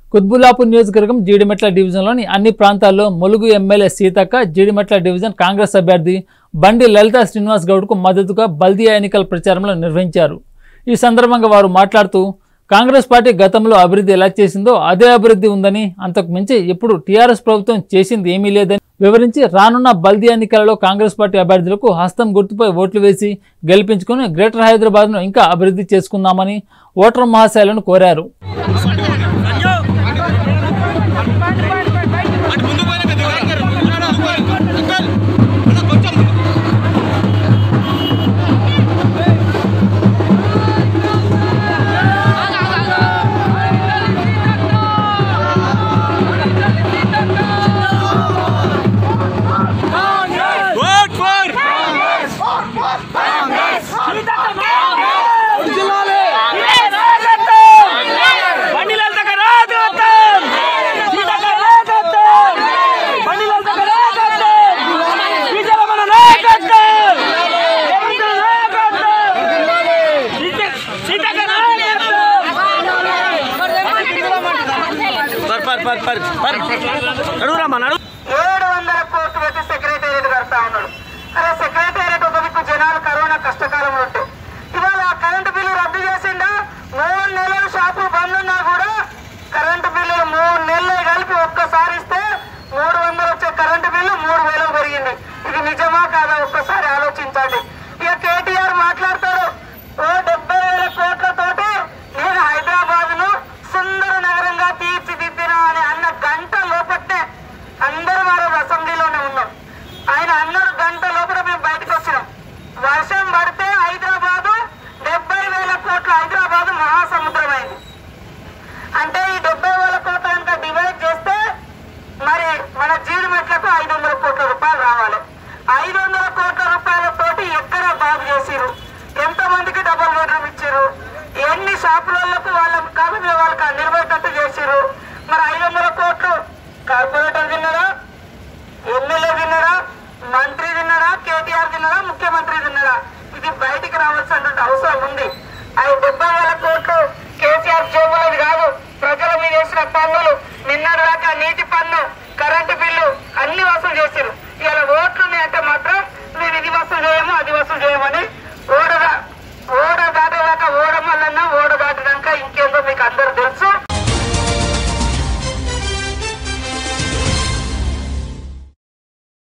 కుత్బుల్లాపూర్ నియోజకవర్గం జీడిమెట్ల డివిజన్లోని అన్ని ప్రాంతాల్లో ములుగు ఎమ్మెల్యే సీతక్క జీడిమెట్ల డివిజన్ కాంగ్రెస్ అభ్యర్థి బండి లలిత శ్రీనివాస్ గౌడ్కు మద్దతుగా బల్దియా ఎన్నికల ప్రచారంలో నిర్వహించారు ఈ సందర్భంగా వారు మాట్లాడుతూ కాంగ్రెస్ పార్టీ గతంలో అభివృద్ధి ఎలా చేసిందో అదే అభివృద్ధి ఉందని అంతకు మించి ఎప్పుడు టీఆర్ఎస్ ప్రభుత్వం చేసింది ఏమీ లేదని వివరించి రానున్న బల్దియా ఎన్నికలలో కాంగ్రెస్ పార్టీ అభ్యర్థులకు హస్తం గుర్తుపై ఓట్లు వేసి గెలిపించుకుని గ్రేటర్ హైదరాబాద్ను ఇంకా అభివృద్ధి చేసుకుందామని ఓటర్ మహాశైలను కోరారు అటు ముందు పోయినా పెద్ద అంకల్ అంకల్ అన్న కొంచెం ఓట్ ఫర్ పర్ పర్ పర్ పర్ పర్ నడురా మా నడు